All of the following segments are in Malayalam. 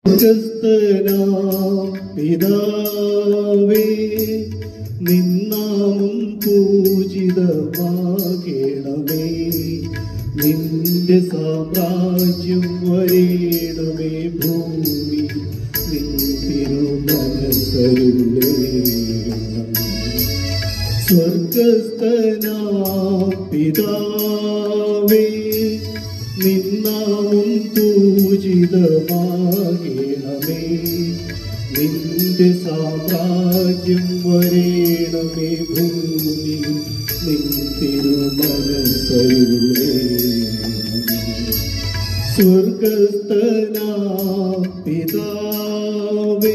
സ്വർഗസ്ഥനാം പിതാവേ നിന്നാമം പൂജിതമാകണമേ നിന്റെ സാമ്രാജ്യം വരേണമേ ഭൂമി നിൻ തിരുമനസരുളേണം സ്വർഗസ്ഥനാം പിതാവേ നിന്നാമം പൂജിതമാകണമേ നിന്റെ സാമ്രാജ്യം വരേണമേ ഭൂമി നിൻ തിരുമനസരുളേണമേ സ്വർഗസ്ഥനാം പിതാവേ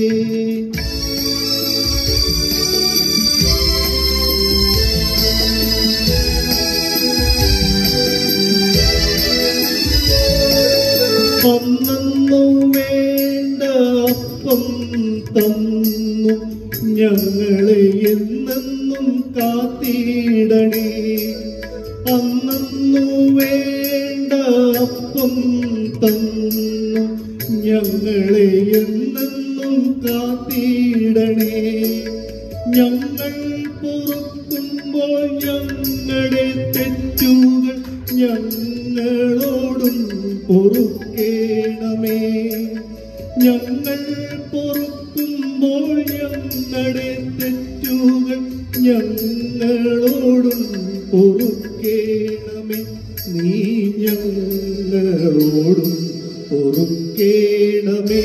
അന്നു വേണ്ട അപ്പം തന്നു ഞങ്ങളെ എന്നെന്നും കാത്തിടണേ അന്നു വേണ്ട അപ്പം തന്നു ഞങ്ങളെ എന്നെന്നും കാത്തിടണേ ഞങ്ങൾ പൊറുക്കുമ്പോൾ ഞങ്ങളുടെ തെറ്റുകൾ ഞങ്ങളോടും പൊറുക്കേണമേ ഞങ്ങൾ പൊറുക്കുമ്പോൾ ഞങ്ങളുടെ തെറ്റുകൾ ഞങ്ങളോടും പൊറുക്കേണമേ നീ ഞങ്ങളോടും പൊറുക്കേണമേ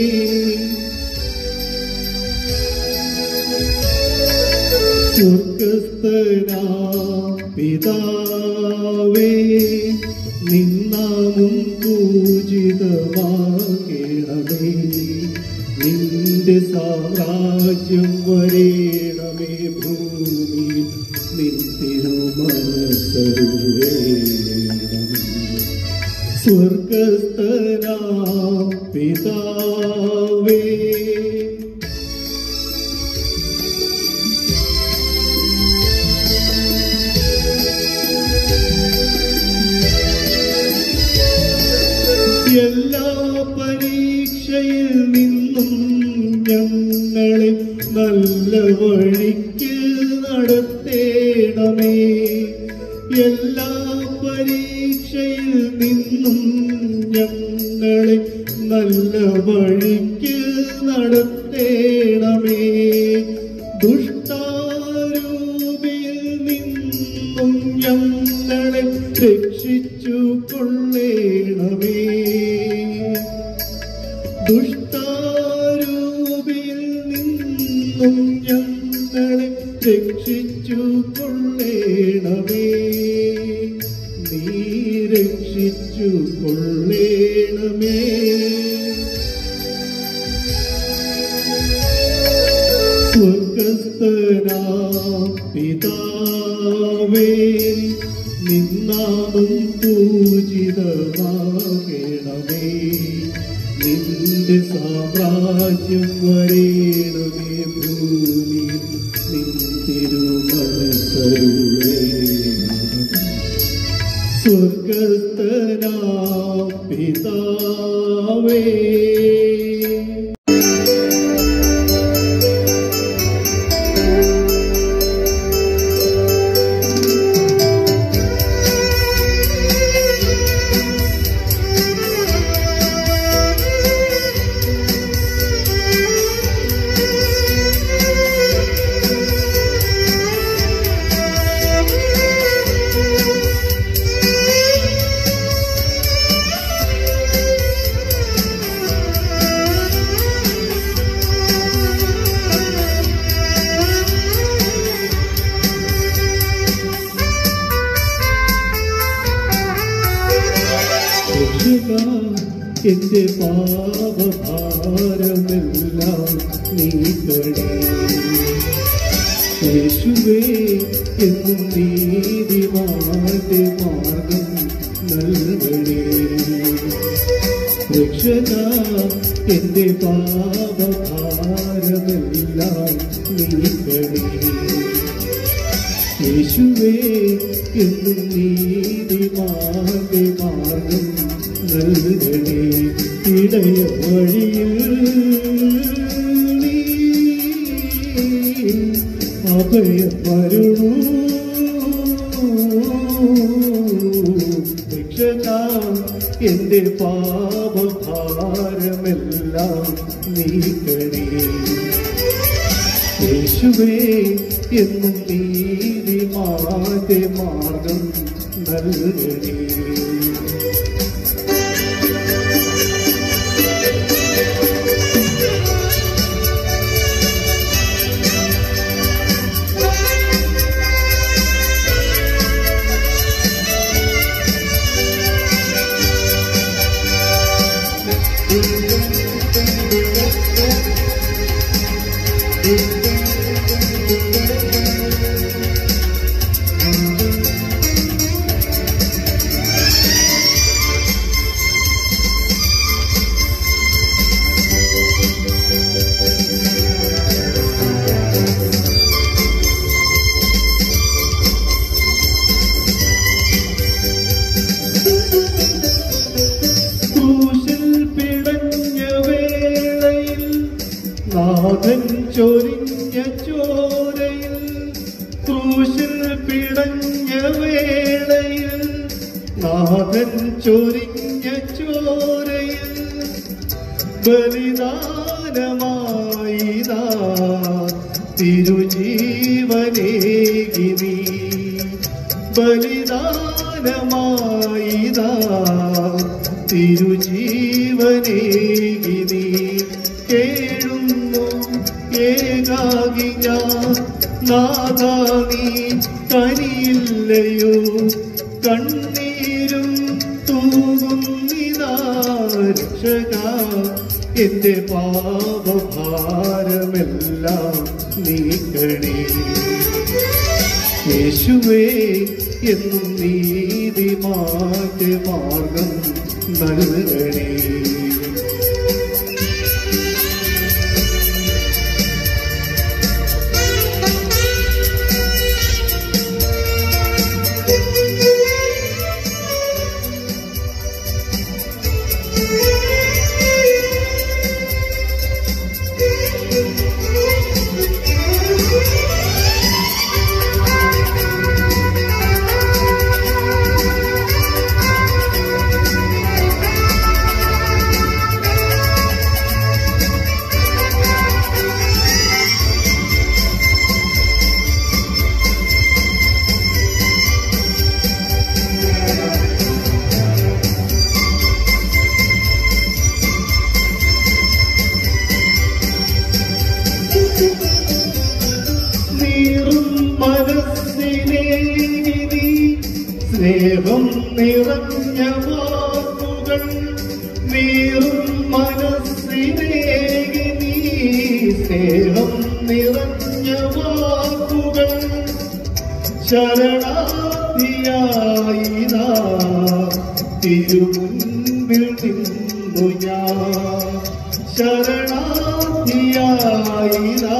സ്വർഗസ്ഥനാ പിതാവേ നിന്നാമം പൂജിതമാകണമേ നിന്റെ സാമ്രാജ്യം വരേണമേ ഭൂമി നിൻ തിരുമനസരുവേണമേ സ്വർഗസ്ഥനാ പിതാവേ എല്ലാ പരീക്ഷയിൽ നിന്നും ഞങ്ങളെ നല്ല വഴിക്ക് നടത്തേണമേ എല്ലാ പരീക്ഷയിൽ നിന്നും ഞങ്ങളെ നല്ല വഴിക്ക് നടത്തേണമേ ദുഷ്ടാരൂപിയിൽ നിന്നും ഞങ്ങളെ രക്ഷിച്ചു കൊള്ളേണമേ ദുഷ്ടാരൂപിയിൽ നിന്നും ഞങ്ങളെ രക്ഷിച്ചു കൊള്ളേണമേ നീ രക്ഷിച്ചു കൊള്ളേണമേ സ്വർഗസ്ഥനാ പിതാവേ നിന്നാമം പൂജിതമാകണമേ നിന്റെ സാമ്രാജ്യം വരേണമേ ഭൂമി നിൻ തിരുമനസരുളേണമേ സ്വർഗസ്ഥനാ പിതാവേ രക്ഷക എന്റെ പാപഭാരമെല്ലാം നീക്കണേ യേശുവേ എന്നും നീതിമാന്റെ മാർഗം നൽകണേ രക്ഷക എന്റെ പാപഭാരമെല്ലാം നീക്കണേ യേശുവേ എന്നും നീതിമാന്റെ മാർഗം നൽകണേ ഇടയ വഴിയിൽ അഭയമരുളൂ രക്ഷക എന്റെ പാപഭാരമെല്ലാം നീക്കണേ യേശുവേ എന്നും നീതി മാറ്റേ മാർഗം നൽകണേ ക്രൂശിൽ പിടഞ്ഞ വേളയിൽ നാഥൻ ചൊരിഞ്ഞ ചോരയിൽ ക്രൂശിൽ പിടഞ്ഞ വേളയിൽ നാഥൻ ചൊരിഞ്ഞ ചോരയിൽ ബലിദാനമായി നാ തിരുജീവനേകി നീ ബലിദാനമായി നാ തിരുജീവനേകി നീ കേഴുന്നു ഏകാകി ഞാൻ നാദാ നീ കനിയില്ലയോ കണ്ണീരും തൂകുന്നിതാ രക്ഷക എന്റെ പാപഭാരമെല്ലാം നീക്കണേ യേശുവേ എന്നും നീതി മാറ്റ മാർഗം നൽകണേ നീറും മനസ്സിനെ നീ സ്നേഹം നിറഞ്ഞ വാക്കുകൾ നീറും മനസ്സിനെ നീ സ്നേഹം നിറഞ്ഞ വാക്കുകൾ ശരണാർത്ഥിയായി നാ തിരുമുൻപിൽ നിന്നു ഞാൻ ശരണാർത്ഥിയായി നാ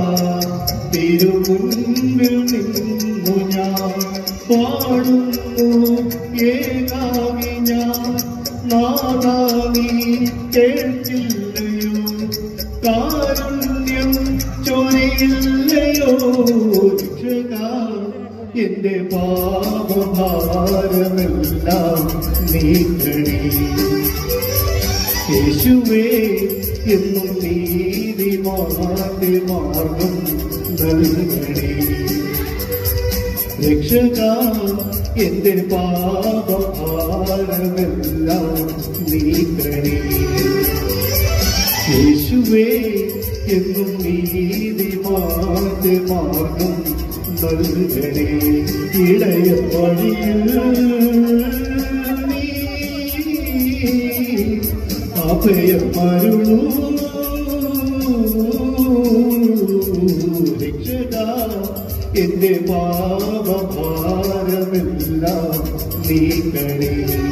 തിരുമുൻപിൽ നിന്നു ഞാൻ പാടുന്നു ഏകാകി ഞാൻ നാദാ നീ കേൾക്കില്ലയോ കാരുണ്യം ചൊരിയില്ലയോ രക്ഷക എന്റെ പാപഭാരമെല്ലാം നീക്കണേ യേശുവേ എന്നും നീതി മാറ്റി മാർഗം നൽകണേ രക്ഷക എന്റെ പാപഭാരമെല്ലാം നീക്കണേ യേശുവേ എന്നും നീതി മാറ്റി മാർഗം നൽകണേ ഇടയ വഴിയിൽ നീ അഭയമരുളൂ രക്ഷക എന്റെ പാപഭാരമെല്ലാം നീക്കണേ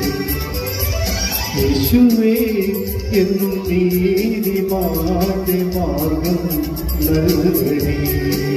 യേശുവേ എന്നും നീതി മാറ്റി മാർഗം നൽകണേ